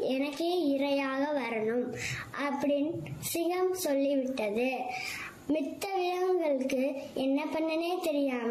எனக்கே இரையாக வரணும் அப்படின்னு சிங்கம் சொல்லிவிட்டது மித்த விலங்குகளுக்கு என்ன பண்ணனே தெரியாம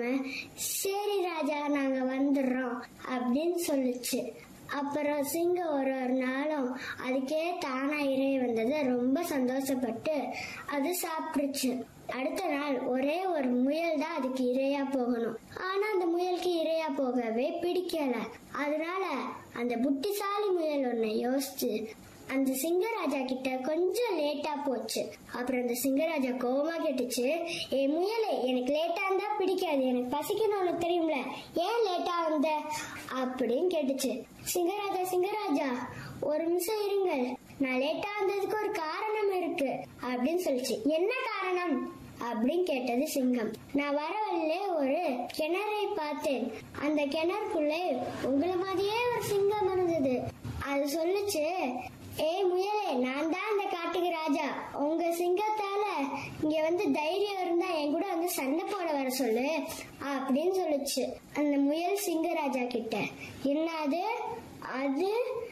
சரி ராஜா நாங்க வந்துடுறோம் அப்படின்னு சொல்லுச்சு அப்புறம் சிங்கம் ஒரு ஒரு நாளும் அதுக்கே தானா இறை வந்தது ரொம்ப சந்தோஷப்பட்டு அது சாப்பிட்டுச்சு அடுத்த நாள் ஒரே ஒரு முயல் தான் அதுக்கு இரையா போகணும் ஆனா அந்த முயலுக்கு இரையா போகவே பிடிக்கல அதனால அந்த புத்திசாலி முயல் ஒண்ணு யோசிச்சு அந்த சிங்கராஜா கிட்ட கொஞ்சம் லேட்டா போச்சு அப்புறம் அந்த சிங்கராஜா கோவமா கேட்டுச்சு ஏ முயலே எனக்கு லேட்டா இருந்தா பிடிக்காது எனக்கு பசிக்கணும் உனக்கு தெரியும்ல ஏன் லேட்டா வந்த அப்படின்னு கேட்டுச்சு சிங்கராஜா சிங்கராஜா ஒரு நிமிஷம் இருங்கள் நான் லேட்டா வந்ததுக்கு ஒரு காரணம் இருக்கு அப்படின்னு சொல்லிச்சு என்ன காரணம் அப்படின்னு கேட்டது சிங்கம் நான் வர வழியிலே ஒரு கிணறை பார்த்தேன் அந்த கிணறுக்குள்ளே உங்களை மாதிரியே ஒரு சிங்கம் இருந்தது அது சொல்லுச்சு ஏய் முயலே நான் தான் அந்த காட்டுக்கு ராஜா உங்க சிங்கத்தால இங்க வந்து தைரியம் இருந்தா என் கூட வந்து சண்டை போட வர சொல்லு அப்படின்னு சொல்லுச்சு அந்த முயல் சிங்கராஜா கிட்ட என்னது அது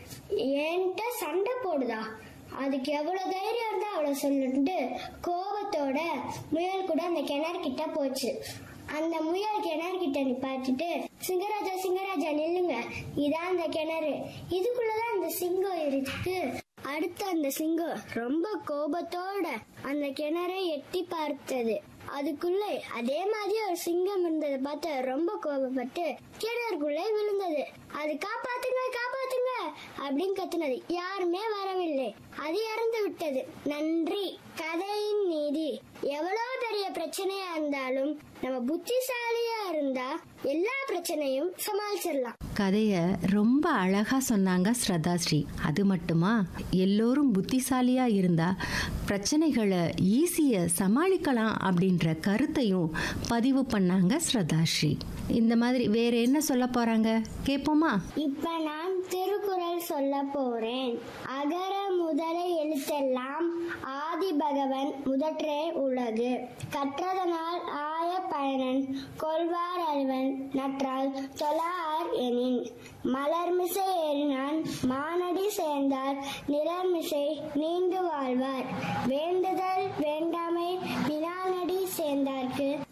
என்கிட்ட சண்டை போடுதா அதுக்கு எவ்வளவு தைரியம் இருந்தா அவ்வளவு சொல்லிட்டு கோபத்தோட முயல் கூட அந்த கிணறு கிட்ட போச்சு அந்த முயல் கிணறு கிட்ட நிப்பாட்டிட்டு சிங்கராஜா சிங்கராஜா நில்லுங்க இதான் அந்த கிணறு இதுக்குள்ளதான் அந்த சிங்கம் இருக்கு அடுத்து அந்த சிங்கம் ரொம்ப கோபத்தோட அந்த கிணறை எட்டி பார்த்தது அதுக்குள்ளே அதே மாதிரி ஒரு சிங்கம் இருந்ததை பார்த்து ரொம்ப கோபப்பட்டு கிணறுக்குள்ளே விழுந்தது அது காப்பாத்துங்க காப்பாத்துங்க அப்படின்னு கத்துனது யாருமே வரவில்லை அது இறந்து விட்டது நன்றி கதையின் நீதி எவ்வளவு பெரிய பிரச்சனையா இருந்தாலும் நம்ம புத்திசாலியா இருந்தா எல்லா பிரச்சனையும் சமாளிச்சிடலாம் கதைய ரொம்ப அழகா சொன்னாங்க ஸ்ரதாஸ்ரீ அது மட்டுமா எல்லோரும் புத்திசாலியா இருந்தா பிரச்சனைகளை ஈஸியா சமாளிக்கலாம் அப்படின்ற கருத்தையும் பதிவு பண்ணாங்க ஸ்ரதாஸ்ரீ இந்த மாதிரி வேற என்ன சொல்ல போறாங்க கேட்போமா இப்ப நான் திருக்குறள் சொல்ல போறேன் அகர முதல எழுத்தெல்லாம் ஆதி பகவன் முதற்றே உலகு கற்றதனால் ஆய பயனன் கொள்வார் அல்வன் நற்றால் தொழார் எனின் மலர்மிசை ஏறினான் மானடி சேர்ந்தார் நிலர்மிசை நீண்டு வாழ்வார் வேண்டுதல் வேண்டாமை வினாநடி சேர்ந்தார்க்கு